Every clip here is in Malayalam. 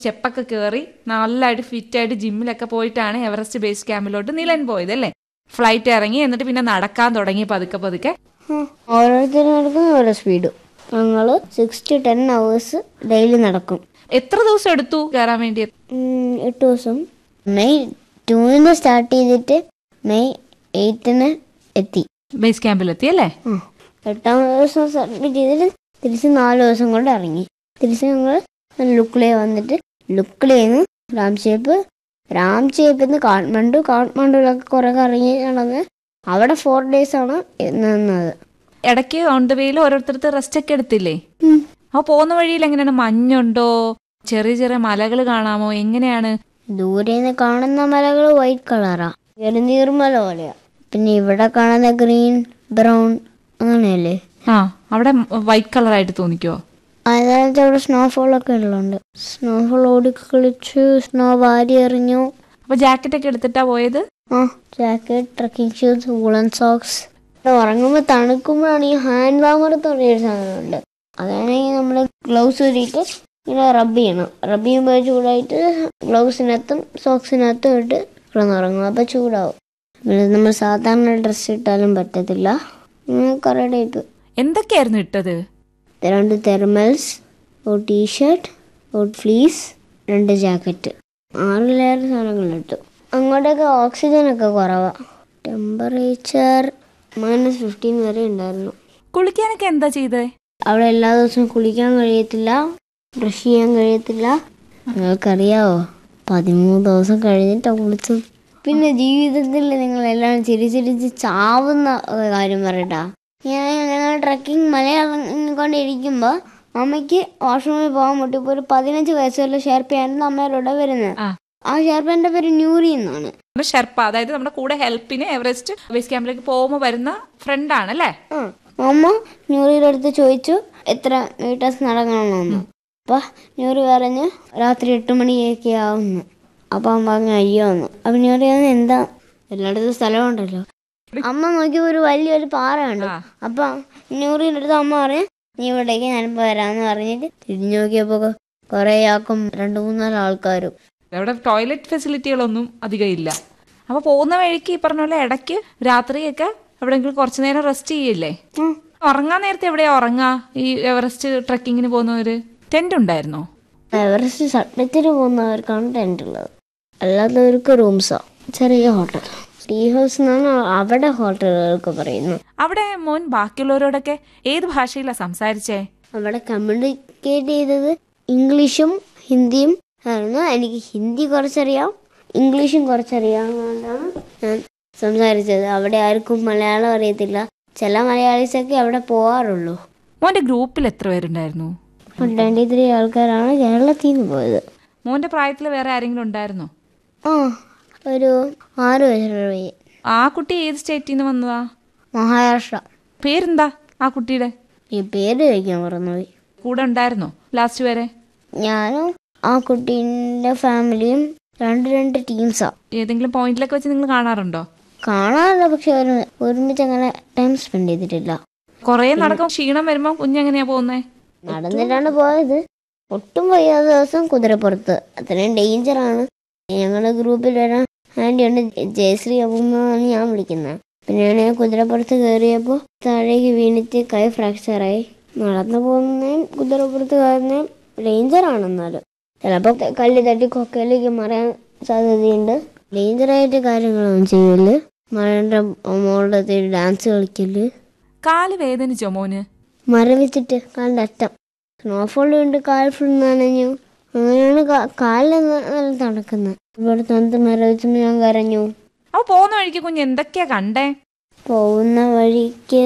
സ്റ്റെപ്പൊക്കെ കയറി നല്ലതായിട്ട് ഫിറ്റായിട്ട് ജിമ്മിലൊക്കെ പോയിട്ടാണ് എവറസ്റ്റ് ബേസ് ക്യാമ്പിലോട്ട് നിലൻ പോയത് അല്ലേ ഫ്ലൈറ്റ് ഇറങ്ങി എന്നിട്ട് പിന്നെ നടക്കാൻ തുടങ്ങി പതുക്കെ പതുക്കെ ഉം. ഓരോരുത്തരും നടക്കുന്ന ഓരോ സ്പീഡ് ഞങ്ങൾ six to ten hours daily നടക്കും എത്ര ദിവസം എടുത്തു കയറാൻ വേണ്ടി ഉം, എട്ട് ദിവസം മെയ് ടൂവിന് സ്റ്റാർട്ട് ചെയ്തിട്ട് മെയ് എയ്റ്റിന് എത്തി ബേസ് ക്യാമ്പിലെത്തി അല്ലേ ആ. എട്ടാം ദിവസം സബ്മിറ്റ് ചെയ്തിട്ട് തിരിച്ച് നാല് ദിവസം കൊണ്ട് ഇറങ്ങി തിരിച്ച് ഞങ്ങൾ ലുക്ലേ വന്നിട്ട് ലുക്ലേന്ന് രാംചേപ്പ് രാംചേപ്പിന്ന് കാഠ്മണ്ഡു കാഠ്മണ്ഡുവിലൊക്കെ കുറെ കറങ്ങി നടന്ന് അവിടെ ഫോർ ഡേയ്സ് ആണ് നിന്നത് ഇടയ്ക്ക് ഓൺ ദ വേയിൽ ഓരോരുത്തർക്ക് റെസ്റ്റ് ഒക്കെ എടുത്തില്ലേ ഉം. അപ്പൊ പോകുന്ന വഴിയിൽ എങ്ങനെയാണ് മഞ്ഞുണ്ടോ ചെറിയ ചെറിയ മലകൾ കാണാമോ എങ്ങനെയാണ് ദൂരെ കാണുന്ന മലകൾ വൈറ്റ് കളറാ ഒരു നീർമല പോലെയാ പിന്നെ ഇവിടെ കാണുന്ന ഗ്രീൻ ബ്രൗൺ അങ്ങനെയല്ലേ ആ അവിടെ വൈറ്റ് കളറായിട്ട് തോന്നിക്കോ അതായത് അവിടെ സ്നോഫോൾ ഒക്കെ ഉള്ളുണ്ട് സ്നോഫോൾ ഓടിക്കളിച്ചു സ്നോ വാരി എറിഞ്ഞു അപ്പൊ ജാക്കറ്റ് ഒക്കെ എടുത്തിട്ടാ പോയത് ആ jacket trekking shoes woollen socks ഉറങ്ങുമ്പോൾ തണുക്കുമ്പോഴാണ് ഈ ഹാൻഡ് വാമർ തുടങ്ങിയൊരു സാധനമുണ്ട് അതാണെങ്കിൽ നമ്മൾ ഗ്ലൗസ് ഊരിയിട്ട് ഇങ്ങനെ റബ്ബ് ചെയ്യണം റബ്ബ് ചെയ്യുമ്പോൾ ചൂടായിട്ട് ഗ്ലൗസിനകത്തും സോക്സിനകത്തും ഇട്ട് കിടന്നുറങ്ങും അപ്പോൾ ചൂടാവും പിന്നെ നമ്മൾ സാധാരണ ഡ്രസ്സ് ഇട്ടാലും പറ്റത്തില്ല ഇങ്ങനെ കുറേ ടൈപ്പ് എന്തൊക്കെയായിരുന്നു ഇട്ടത് രണ്ട് തെർമൽസ് ഒരു ടീഷർട്ട് ഒരു ഫ്ലീസ് രണ്ട് ജാക്കറ്റ് ആറ് ലെയർ സാധനങ്ങളിട്ടു അങ്ങോട്ടൊക്കെ ഓക്സിജൻ ഒക്കെ കുറവാണ് ടെമ്പറേച്ചർ മൈനസ് ഫിഫ്റ്റീൻ വരെ ഉണ്ടായിരുന്നു കുളിക്കാനൊക്കെ എന്താ ചെയ്തേ അവിടെ എല്ലാ ദിവസവും കുളിക്കാൻ കഴിയത്തില്ല ബ്രഷ് ചെയ്യാൻ കഴിയത്തില്ല നിങ്ങൾക്കറിയാവോ പതിമൂന്ന് ദിവസം കഴിഞ്ഞിട്ടാണ് കുളിച്ചത് പിന്നെ ജീവിതത്തിൽ നിങ്ങൾ എല്ലാം ചിരിച്ചിരിച്ച് ചാവുന്ന ഒരു കാര്യം പറയട്ടാ ഞാൻ ഞങ്ങൾ ട്രക്കിംഗ് മലയിറങ്ങിക്കൊണ്ടിരിക്കുമ്പോൾ അമ്മയ്ക്ക് വാഷ്റൂമിൽ പോകാൻ മുട്ടിപ്പോൾ ഒരു പതിനഞ്ച് വയസ്സുള്ള ഷെർപ്പിയായിരുന്നു അമ്മയുടെ വരുന്നത് ആ. ആ ഷെർപ്പൻ്റെ പേര് ന്യൂറി എന്നാണ് നമ്മുടെ ഷെർപ്പ അതായത് നമ്മുടെ കൂടെ ഹെൽപ്പിന് എവറസ്റ്റ് ബേസ് ക്യാമ്പിലേക്ക് പോകുമ്പോൾ വരുന്ന ഫ്രണ്ട് ആണ് അല്ലേ ആ അമ്മ ന്യൂറിയുടെ അടുത്ത് ചോദിച്ചു എത്ര മീറ്റേഴ്സ് നടക്കണമെന്ന് അപ്പൊ ന്യൂറി പറഞ്ഞു രാത്രി എട്ട് മണിയൊക്കെ ആവുന്നു അപ്പൊ അമ്മ പറഞ്ഞു അയ്യോ എന്ന് അപ്പൊ ന്യൂറി പറഞ്ഞു എന്താ എല്ലായിടത്തും സ്ഥലമുണ്ടല്ലോ അമ്മ നോക്കിയപ്പോ ഒരു വലിയൊരു പാറ കണ്ടു ആ. അപ്പൊ ന്യൂറിയുടെ അടുത്ത് അമ്മ പറഞ്ഞു നീ ഇവിടേക്ക് ഞാനിപ്പോ വരാന്ന് പറഞ്ഞിട്ട് തിരിഞ്ഞു നോക്കിയപ്പോ കൊറേ ആക്കും രണ്ടു മൂന്നാല് ആൾക്കാരും അവിടെ ടോയ്ലറ്റ് ഫെസിലിറ്റികളൊന്നും അധികം ഇല്ല അപ്പൊ പോകുന്ന വഴിക്ക് ഈ പറഞ്ഞ പോലെ ഇടയ്ക്ക് രാത്രിയൊക്കെ എവിടെയെങ്കിലും കുറച്ചു നേരം റെസ്റ്റ് ചെയ്യില്ലേ ഉം. ഉറങ്ങാൻ നേരത്തെ എവിടെയാ ഉറങ്ങാ ഈ എവറസ്റ്റ് ട്രക്കിങ്ങിന് പോകുന്നവര് ടെന്റ് ഉണ്ടായിരുന്നോ എവറസ്റ്റ് സബ്മിറ്റിന് പോകുന്നവർക്കാണ് ടെന്റ് ഉള്ളത് അല്ലാത്തവർക്ക് റൂംസാ ചെറിയ ഹോട്ടൽ ടീ ഹൗസ് എന്നാണ് അവിടെ ഹോട്ടലുകൾക്ക് പറയുന്നത് അവിടെ മോൻ ബാക്കിയുള്ളവരോടൊക്കെ ഏത് ഭാഷയിലാ സംസാരിച്ചേ അവിടെ കമ്മ്യൂണിക്കേറ്റ് ചെയ്തത് ഇംഗ്ലീഷും ഹിന്ദിയും ആയിരുന്നു എനിക്ക് ഹിന്ദി കുറച്ചറിയാം ഇംഗ്ലീഷും കുറച്ചറിയാവുന്നതുകൊണ്ടാണ് ഞാൻ സംസാരിച്ചത് അവിടെ ആർക്കും മലയാളം അറിയത്തില്ല ചില മലയാളീസൊക്കെ അവിടെ പോവാറുള്ളൂ മോന്റെ ഗ്രൂപ്പിൽ എത്ര പേരുണ്ടായിരുന്നു ട്വൻറ്റി ത്രീ ആൾക്കാരാണ് കേരളത്തിൽ നിന്ന് പോയത് മോന്റെ പ്രായത്തിൽ വേറെ ആരെങ്കിലും ഉണ്ടായിരുന്നോ ആ ഒരു ആറ് വയസ്സുള്ള പയ്യൻ ആ കുട്ടി ഏത് സ്റ്റേറ്റിൽ നിന്ന് വന്നതാ മഹാരാഷ്ട്ര പേരെന്താ ആ കുട്ടിയുടെ ഈ പേര് കഴിക്കാൻ മറന്നുപോയി കൂടെ ഉണ്ടായിരുന്നോ ലാസ്റ്റ് വരെ ഞാനും ആ കുട്ടീൻ്റെ ഫാമിലിയും രണ്ട് രണ്ട് ടീംസാ ഏതെങ്കിലും പോയിന്റിലൊക്കെ വെച്ച് നിങ്ങൾ കാണാറുണ്ടോ കാണാറില്ല പക്ഷെ ഒരു ഒരുമിച്ച് അങ്ങനെ ടൈം സ്പെൻഡ് ചെയ്തിട്ടില്ല കുറേ നടക്കും ക്ഷീണം വരുമ്പോ കുഞ്ഞെങ്ങനെയാ പോകുന്നേ നടന്നിട്ടാണ് പോയത് ഒട്ടും വയ്യാത്ത ദിവസം കുതിരപ്പുറത്ത് അത്രയും ഡേഞ്ചറാണ് ഞങ്ങളുടെ ഗ്രൂപ്പിൽ വരാൻ ആൻറ്റിയുണ്ട് ജയശ്രീ അമ്മന്നാണ് ഞാൻ വിളിക്കുന്നത് പിന്നെ ഞാൻ കുതിരപ്പുറത്ത് കയറിയപ്പോൾ താഴേക്ക് വീണിട്ട് കൈ ഫ്രാക്ചറായി നടന്നു പോകുന്നതും കുതിരപ്പുറത്ത് കയറുന്നതും ഡേഞ്ചറാണ് എന്നാലും ചിലപ്പോൾ കല്ല് തട്ടി കൊക്കയിലേക്ക് മറയാൻ സാധ്യതയുണ്ട് ഡേഞ്ചറായിട്ട് കാര്യങ്ങളൊന്നും ചെയ്യല് മഴയുടെ മോളുടെ ഡാൻസ് കളിക്കല് കാല് വേദനിച്ചോ മോന് മരവിച്ചിട്ട് കാലിൻ്റെ അറ്റം സ്നോഫോൾ കൊണ്ട് കാൽ ഫുൾ നനഞ്ഞു അങ്ങനെയാണ് കാ- കാലിൽ ന- നല്ല തണുക്കുന്നത് ഇവിടെ തണുത്ത് മരവിച്ചപ്പോൾ ഞാൻ കരഞ്ഞു അപ്പൊ പോകുന്ന വഴിക്ക് കുഞ്ഞ് എന്തൊക്കെയാ കണ്ടേ പോകുന്ന വഴിക്ക്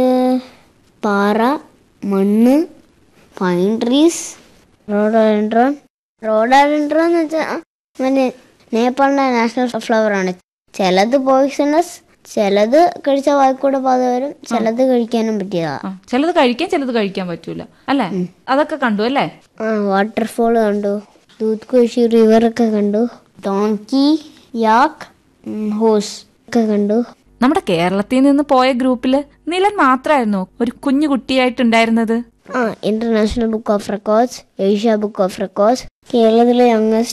പാറ മണ്ണ് പൈൻ ട്രീസ് റോഡോഡൻഡ്രോൺ റോഡോഡൻഡ്രോൺ എന്ന് വെച്ചാൽ മറ്റേ നേപ്പാളിൻ്റെ നാഷണൽ ഫ്ലവർ ആണ് ചിലത് പോയിസണസ് ചിലത് കഴിച്ചാൽ വായിക്കൂടെ പാത വരും ചിലത് കഴിക്കാനും പറ്റിയതാ ആ ചിലത് കഴിക്കാൻ ചിലത് കഴിക്കാൻ പറ്റൂല അല്ലേ അതൊക്കെ കണ്ടു അല്ലേ ആ വാട്ടർഫോൾ കണ്ടു ദൂത് കോശി റിവർ ഒക്കെ കണ്ടു ഡോങ്കി യാക്ക് ഹോസ് ഒക്കെ കണ്ടു നമ്മുടെ കേരളത്തിൽ നിന്ന് പോയ ഗ്രൂപ്പില് നിലൻ മാത്രമായിരുന്നോ ഒരു കുഞ്ഞു കുട്ടിയായിട്ടുണ്ടായിരുന്നത് ആ international book of records Asia book of records കേരളത്തിലെ യങ്ങസ്റ്റ്